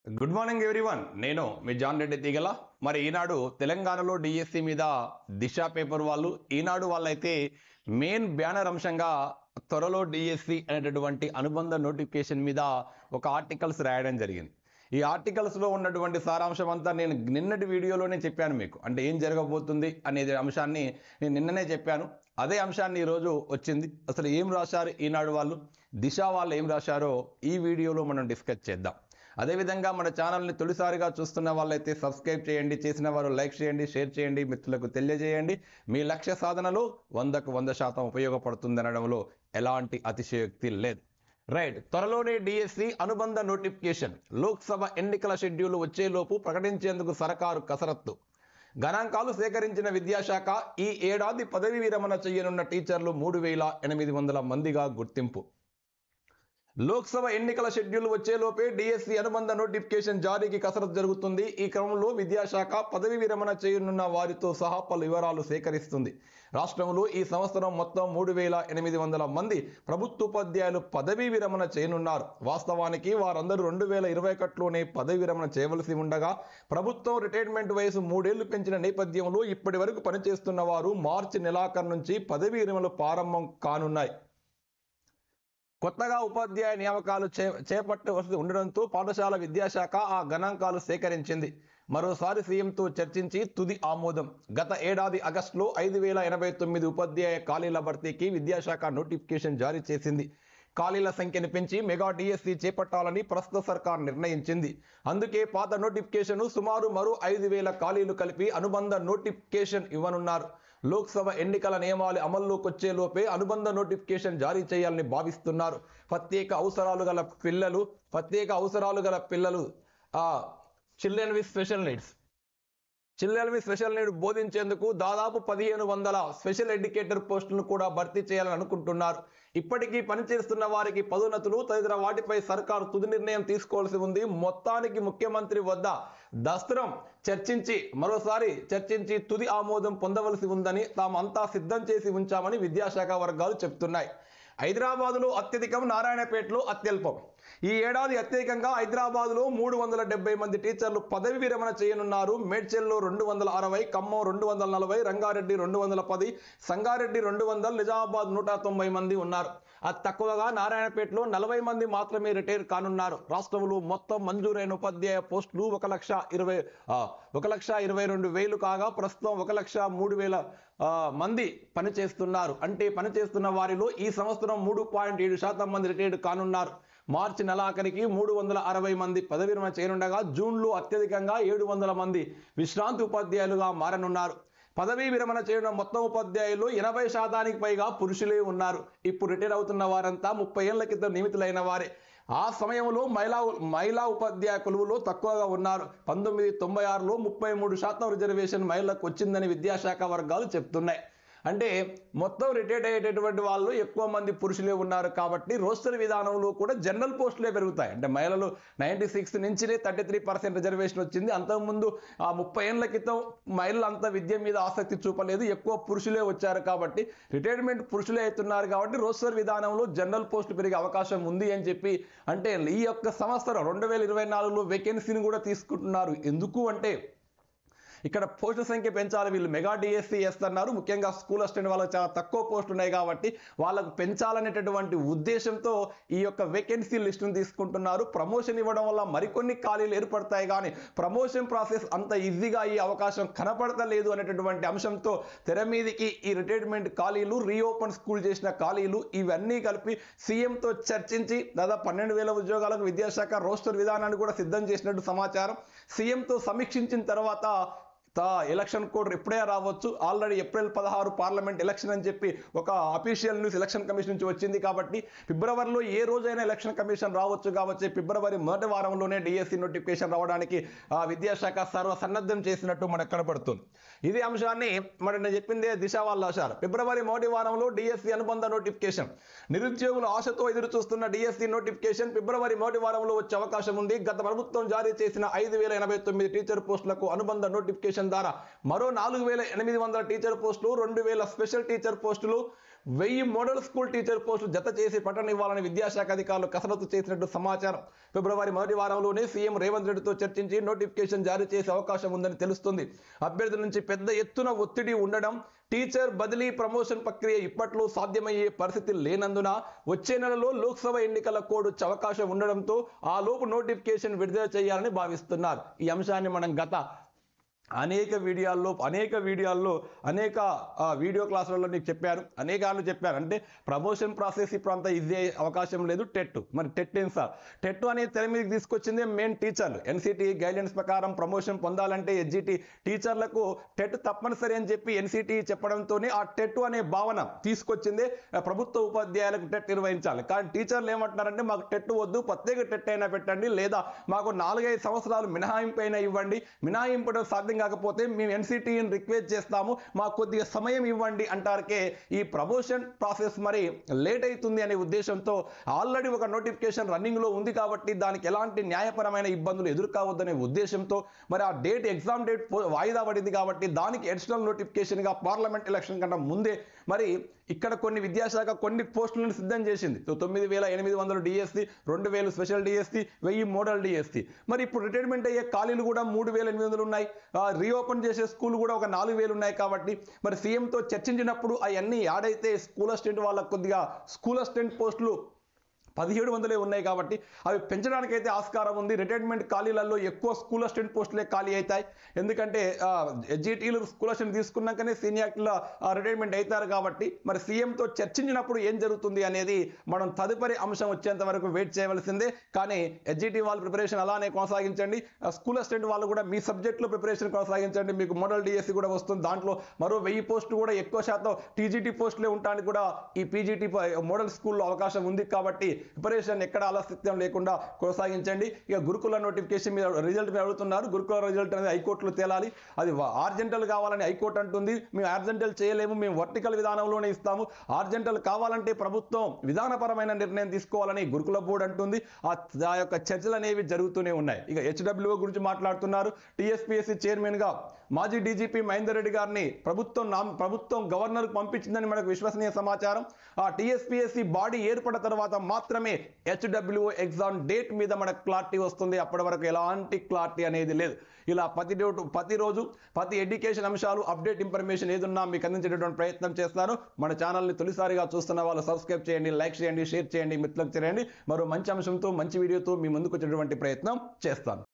good morning everyone నేను మీ John Reddy తీగల మరి ఈనాడు తెలంగాణలో డిఎస్సి మీద దిశ పేపర్ వాళ్ళు ఈనాడు వాళ్ళైతే మెయిన్ బ్యానర్ అంశంగా త్వరలో డిఎస్సి అనేటటువంటి అనుబంధ నోటిఫికేషన్ మీద ఒక ఆర్టికల్స్ రాయడం జరిగింది ఈ ఆర్టికల్స్లో ఉన్నటువంటి సారాంశం అంతా నేను నిన్నటి వీడియోలోనే చెప్పాను మీకు అంటే ఏం జరగబోతుంది అనేది అంశాన్ని నేను నిన్ననే చెప్పాను అదే అంశాన్ని ఈరోజు వచ్చింది అసలు ఏం రాశారు ఈనాడు వాళ్ళు దిశ వాళ్ళు ఏం రాశారో ఈ వీడియోలో మనం డిస్కస్ చేద్దాం అదేవిధంగా మన ఛానల్ని తొలిసారిగా చూస్తున్న వాళ్ళైతే సబ్స్క్రైబ్ చేయండి చేసిన వారు లైక్ చేయండి షేర్ చేయండి మిత్రులకు తెలియజేయండి మీ లక్ష్య సాధనలో వందకు వంద శాతం ఉపయోగపడుతుంది అనడంలో ఎలాంటి అతిశయోక్తి లేదు రైట్ త్వరలోనే డిఎస్సి అనుబంధ నోటిఫికేషన్ లోక్సభ ఎన్నికల షెడ్యూల్ వచ్చేలోపు ప్రకటించేందుకు సర్కారు కసరత్తు గణాంకాలు సేకరించిన విద్యాశాఖ ఈ ఏడాది పదవి విరమణ చేయనున్న టీచర్లు మూడు వేల ఎనిమిది వందల మందిగా గుర్తింపు లోక్సభ ఎన్నికల షెడ్యూల్ వచ్చేలోపే డిఎస్సి అనుబంధ నోటిఫికేషన్ జారీకి కసరత్తు జరుగుతుంది ఈ క్రమంలో విద్యాశాఖ పదవి విరమణ చేయనున్న వారితో సహా పలు వివరాలు సేకరిస్తుంది రాష్ట్రంలో ఈ సంవత్సరం మొత్తం మూడు వేల ఎనిమిది వందల మంది ప్రభుత్వోపాధ్యాయులు పదవీ విరమణ చేయనున్నారు వాస్తవానికి వారందరూ రెండు వేల ఇరవై ఒకటిలోనే పదవి విరమణ చేయవలసి ఉండగా ప్రభుత్వం రిటైర్మెంట్ వయసు మూడేళ్లు పెంచిన నేపథ్యంలో ఇప్పటి వరకు పనిచేస్తున్న వారు మార్చి నెలాఖరు నుంచి పదవీ విరమణలు ప్రారంభం కానున్నాయి కొత్తగా ఉపాధ్యాయ నియామకాలు చే చేపట్టవలసి ఉండడంతో పాఠశాల విద్యాశాఖ ఆ గణాంకాలు సేకరించింది మరోసారి సీఎంతో చర్చించి తుది ఆమోదం గత ఏడాది ఆగస్టులో ఐదు వేల ఎనభై తొమ్మిది ఉపాధ్యాయ ఖాళీల భర్తీకి విద్యాశాఖ నోటిఫికేషన్ జారీ చేసింది ఖాళీల సంఖ్యను పెంచి మెగా డిఎస్సి చేపట్టాలని ప్రస్తుత సర్కార్ నిర్ణయించింది అందుకే పాత నోటిఫికేషన్ సుమారు మరో ఐదు వేల ఖాళీలు కలిపి అనుబంధ నోటిఫికేషన్ ఇవ్వనున్నారు లోక్సభ ఎన్నికల నియమాలు అమల్లోకి వచ్చేలోపే అనుబంధ నోటిఫికేషన్ జారీ చేయాలని భావిస్తున్నారు ప్రత్యేక అవసరాలు గల పిల్లలు ప్రత్యేక అవసరాలు గల పిల్లలు children with special needs children with special need బోధించేందుకు దాదాపు పదిహేను వందల స్పెషల్ ఎడ్యుకేటర్ పోస్టులను కూడా భర్తీ చేయాలని అనుకుంటున్నారు ఇప్పటికీ పనిచేస్తున్న వారికి పదోన్నతులు తదితర వాటిపై సర్కారు తుది నిర్ణయం తీసుకోవాల్సి ఉంది మొత్తానికి ముఖ్యమంత్రి వద్ద దస్త్రం చర్చించి మరోసారి చర్చించి తుది ఆమోదం పొందవలసి ఉందని తామంతా సిద్ధం చేసి ఉంచామని విద్యాశాఖ వర్గాలు చెప్తున్నాయి హైదరాబాదులో అత్యధికం నారాయణపేటలో అత్యల్పం ఈ ఏడాది అత్యధికంగా హైదరాబాద్లో మూడు వందల డెబ్బై మంది టీచర్లు పదవి విరమణ చేయనున్నారు మేడ్చల్లో రెండు వందల అరవై ఖమ్మం రెండు వందల నలభై రంగారెడ్డి రెండు వందల పది సంగారెడ్డి రెండు వందలు నిజామాబాద్ నూట తొంభై మంది ఉన్నారు అతి తక్కువగా నారాయణపేటలో నలభై మంది మాత్రమే రిటైర్ కానున్నారు రాష్ట్రంలో మొత్తం మంజూరైన ఉపాధ్యాయ పోస్టులు ఒక లక్ష ఇరవై ఒక లక్ష ఇరవై రెండు వేలు కాగా ప్రస్తుతం ఒక లక్ష మూడు వేల మంది పనిచేస్తున్నారు అంటే పనిచేస్తున్న వారిలో ఈ సంవత్సరం మూడు పాయింట్ ఏడు శాతం మంది రిటైర్డ్ కానున్నారు మార్చి నెలాఖరికి మూడు వందల అరవై మంది పదవి విరమణ చేయనుండగా జూన్లో అత్యధికంగా ఏడు వందల మంది విశ్రాంతి ఉపాధ్యాయులుగా మారనున్నారు పదవీ విరమణ చేయడం మొత్తం ఉపాధ్యాయులు ఎనభై శాతానికి పైగా పురుషులే ఉన్నారు ఇప్పుడు రిటైర్ అవుతున్న వారంతా ముప్పై ఏళ్ల క్రితం నియమితులైన వారే ఆ సమయంలో మహిళా మహిళా ఉపాధ్యాయ కొలువులో తక్కువగా ఉన్నారు పంతొమ్మిది తొంభై ఆరులో ముప్పై మూడు శాతం రిజర్వేషన్ మహిళలకు వచ్చిందని విద్యాశాఖ వర్గాలు చెప్తున్నాయి అంటే మొత్తం రిటైర్డ్ అయ్యేటటువంటి వాళ్ళు ఎక్కువ మంది పురుషులే ఉన్నారు కాబట్టి రోస్టర్ విధానంలో కూడా జనరల్ పోస్టులే పెరుగుతాయి అంటే మహిళలు నైంటీ సిక్స్ నుంచినే థర్టీ త్రీ పర్సెంట్ రిజర్వేషన్ వచ్చింది అంతకుముందు ఆ ముప్పై ఏళ్ళ క్రితం మహిళలు అంత విద్య మీద ఆసక్తి చూపలేదు ఎక్కువ పురుషులే వచ్చారు కాబట్టి రిటైర్మెంట్ పురుషులే అవుతున్నారు కాబట్టి రోస్టర్ విధానంలో జనరల్ పోస్టు పెరిగే అవకాశం ఉంది అని చెప్పి అంటే ఈ యొక్క సంవత్సరం రెండు వేల ఇరవై నాలుగులో వేకెన్సీని కూడా తీసుకుంటున్నారు ఎందుకు అంటే ఇక్కడ పోస్టుల సంఖ్య పెంచాలి వీళ్ళు మెగా డిఎస్సి చేస్తున్నారు ముఖ్యంగా స్కూల్ అసిస్టెంట్ వాళ్ళకి చాలా తక్కువ పోస్టులు ఉన్నాయి కాబట్టి వాళ్ళకు పెంచాలనేటటువంటి ఉద్దేశంతో ఈ యొక్క వేకెన్సీ లిస్టును తీసుకుంటున్నారు ప్రమోషన్ ఇవ్వడం వల్ల మరికొన్ని ఖాళీలు ఏర్పడతాయి కానీ ప్రమోషన్ ప్రాసెస్ అంత ఈజీగా ఈ అవకాశం కనపడతలేదు అనేటటువంటి అంశంతో తెర మీదికి ఈ రిటైర్మెంట్ ఖాళీలు రీఓపెన్ స్కూల్ చేసిన ఖాళీలు ఇవన్నీ కలిపి సీఎంతో చర్చించి దాదాపు పన్నెండు వేల ఉద్యోగాలకు విద్యాశాఖ రోస్టర్ విధానాన్ని కూడా సిద్ధం చేసినట్టు సమాచారం సీఎంతో సమీక్షించిన తర్వాత ఎలక్షన్ కోడ్ ఎప్పుడే రావచ్చు ఆల్రెడీ ఏప్రిల్ పదహారు పార్లమెంట్ ఎలక్షన్ అని చెప్పి ఒక అఫీషియల్ న్యూస్ ఎలక్షన్ కమిషన్ నుంచి వచ్చింది కాబట్టి ఫిబ్రవరిలో ఏ రోజైనా ఎలక్షన్ కమిషన్ రావచ్చు కాబట్టి ఫిబ్రవరి మొదటి వారంలోనే డిఎస్సి నోటిఫికేషన్ రావడానికి విద్యాశాఖ సర్వ సన్నద్ధం చేసినట్టు మనకు కనబడుతుంది ఇదే అంశాన్ని మరి నేను చెప్పిందే దిశ వాళ్ళు ఆశారు ఫిబ్రవరి మొదటి వారంలో డిఎస్సి అనుబంధ నోటిఫికేషన్ నిరుద్యోగులు ఆశతో ఎదురు చూస్తున్న డిఎస్సి నోటిఫికేషన్ ఫిబ్రవరి మొదటి వారంలో వచ్చే అవకాశం ఉంది గత ప్రభుత్వం జారీ చేసిన ఐదు వేల ఎనభై తొమ్మిది టీచర్ పోస్టులకు అనుబంధ నోటిఫికేషన్ ద్వారా మరో నాలుగు వేల ఎనిమిది వందల టీచర్ పోస్టులు రెండు వేల స్పెషల్ టీచర్ పోస్టులు వెయ్యి మోడల్ స్కూల్ టీచర్ పోస్టులు జత చేసి ప్రకటన ఇవ్వాలని విద్యాశాఖ అధికారులు కసరత్తు చేసినట్టు సమాచారం ఫిబ్రవరి మొదటి వారంలోనే సీఎం రేవంత్ రెడ్డితో చర్చించి నోటిఫికేషన్ జారీ చేసే అవకాశం ఉందని తెలుస్తుంది అభ్యర్థుల నుంచి పెద్ద ఎత్తున ఒత్తిడి ఉండడం టీచర్ బదిలీ ప్రమోషన్ ప్రక్రియ ఇప్పట్లో సాధ్యమయ్యే పరిస్థితి లేనందున వచ్చే నెలలో లోక్సభ ఎన్నికల కోడ్ వచ్చే అవకాశం ఉండడంతో ఆ లోపు నోటిఫికేషన్ విడుదల చేయాలని భావిస్తున్నారు ఈ అంశాన్ని మనం గత అనేక వీడియోల్లో అనేక వీడియోల్లో అనేక ఆ, వీడియో క్లాసులలో నీకు చెప్పారు అనేకాలు చెప్పారు అంటే ప్రమోషన్ ప్రాసెస్ ఇప్పుడు అంత ఈజీ అయ్యే అవకాశం లేదు టెట్ మరి టెట్ ఏం సార్ టెట్ అనేది తెర మీదకి తీసుకొచ్చింది మెయిన్ టీచర్లు ఎన్సిటి గైడ్లైన్స్ ప్రకారం ప్రమోషన్ పొందాలంటే ఎస్జిటి టీచర్లకు టెట్ తప్పనిసరి అని చెప్పి ఎన్సిటి చెప్పడంతోనే ఆ టెట్ అనే భావన తీసుకొచ్చింది ఆ, ప్రభుత్వ ఉపాధ్యాయులకు టెట్ నిర్వహించాలి కానీ టీచర్లు ఏమంటున్నారంటే మాకు టెట్ వద్దు ప్రత్యేక టెట్ అయినా పెట్టండి లేదా మాకు నాలుగైదు సంవత్సరాలు మినహాయింపు అయినా ఇవ్వండి మినహాయింపడం సాధ్యం కాకపోతే మేము ఎన్సిటిని రిక్వెస్ట్ చేస్తాము మాకు కొద్దిగా సమయం ఇవ్వండి అంటారకే ఈ ప్రమోషన్ ప్రాసెస్ మరి లేట్ అవుతుంది అనే ఉద్దేశంతో ఆల్రెడీ ఒక నోటిఫికేషన్ రన్నింగ్ లో ఉంది కాబట్టి దానికి ఎలాంటి న్యాయపరమైన ఇబ్బందులు ఎదుర్కోవద్దనే ఉద్దేశంతో మరి ఆ డేట్ ఎగ్జామ్ డేట్ పో- వాయిదా పడింది కాబట్టి దానికి అడిషనల్ నోటిఫికేషన్ గా పార్లమెంట్ ఎలక్షన్ కన్నా ముందే మరి ఇక్కడ కొన్ని విద్యాశాఖ కొన్ని పోస్టులను సిద్ధం చేసింది సో తొమ్మిది వేల ఎనిమిది వందలు డిఎస్సి రెండు వేలు స్పెషల్ డిఎస్సి వెయ్యి మోడల్ డిఎస్సి మరి ఇప్పుడు రిటైర్మెంట్ అయ్యే ఖాళీలు కూడా మూడు వేల ఎనిమిది వందలు ఉన్నాయి రీఓపెన్ చేసే స్కూల్ కూడా ఒక నాలుగు వేలు ఉన్నాయి కాబట్టి మరి సీఎంతో చర్చించినప్పుడు అవన్నీ యాడ్ అయితే స్కూల్ అసిస్టెంట్ వాళ్ళకు కొద్దిగా స్కూల్ అసిస్టెంట్ పోస్టులు పదిహేడు వందలే ఉన్నాయి కాబట్టి అవి పెంచడానికి అయితే ఆస్కారం ఉంది రిటైర్మెంట్ ఖాళీలలో ఎక్కువ స్కూల్ అసిస్టెంట్ పోస్టులే ఖాళీ అవుతాయి ఎందుకంటే ఎస్జిటీలు స్కూల్ అసిస్టెంట్ తీసుకున్నాకనే సీనియార్టీల రిటైర్మెంట్ అవుతారు కాబట్టి మరి సీఎంతో చర్చించినప్పుడు ఏం జరుగుతుంది అనేది మనం తదుపరి అంశం వచ్చేంత వరకు వెయిట్ చేయవలసిందే కానీ ఎస్జిటి వాళ్ళ ప్రిపరేషన్ అలానే కొనసాగించండి ఆ, స్కూల్ అసిస్టెంట్ వాళ్ళు కూడా మీ సబ్జెక్టులో ప్రిపరేషన్ కొనసాగించండి మీకు మోడల్ డిఎస్సి కూడా వస్తుంది దాంట్లో మరో వెయ్యి పోస్టులు కూడా ఎక్కువ శాతం టీజీటీ పోస్టులే ఉండడానికి కూడా ఈ పీజీటీ మోడల్ స్కూల్లో అవకాశం ఉంది కాబట్టి ప్రిపరేషన్ ఎక్కడ ఆలస్యం లేకుండా కొనసాగించండి ఇక గురుకుల నోటిఫికేషన్ మీద రిజల్ట్ మీద అడుగుతున్నారు గురుకుల రిజల్ట్ అనేది హైకోర్టులో తేలాలి అది ఆర్జెంటల్ కావాలని హైకోర్టు అంటుంది మేము ఆర్జెంటల్ చేయలేము మేము వర్టికల్ విధానంలోనే ఇస్తాము ఆర్జెంటల్ కావాలంటే ప్రభుత్వం విధానపరమైన నిర్ణయం తీసుకోవాలని గురుకుల బోర్డు అంటుంది ఆ ఆ యొక్క చర్చలు అనేవి జరుగుతూనే ఉన్నాయి ఇక హెచ్డబ్ల్యూఓ గురించి మాట్లాడుతున్నారు టీఎస్పీఎస్సీ చైర్మన్ గా మాజీ డీజీపీ మహేందర్ రెడ్డి గారిని ప్రభుత్వం నామ్ ప్రభుత్వం గవర్నర్కు పంపించిందని మనకు విశ్వసనీయ సమాచారం ఆ టీఎస్పీఎస్సీ బాడీ ఏర్పడిన తర్వాత మాత్రమే హెచ్డబ్ల్యూఓ ఎగ్జామ్ డేట్ మీద మనకు క్లారిటీ వస్తుంది అప్పటి వరకు ఎలాంటి క్లారిటీ అనేది లేదు ఇలా ప్రతి డోటు ప్రతిరోజు ప్రతి ఎడ్యుకేషన్ అంశాలు అప్డేట్ ఇన్ఫర్మేషన్ ఏదున్నా మీకు అందించేటటువంటి ప్రయత్నం చేస్తాను మన ఛానల్ని తొలిసారిగా చూస్తున్న వాళ్ళు సబ్స్క్రైబ్ చేయండి లైక్ చేయండి షేర్ చేయండి మిత్రులకు చేయండి మరో మంచి అంశంతో మంచి వీడియోతో మీ ముందుకు వచ్చేటువంటి ప్రయత్నం చేస్తాను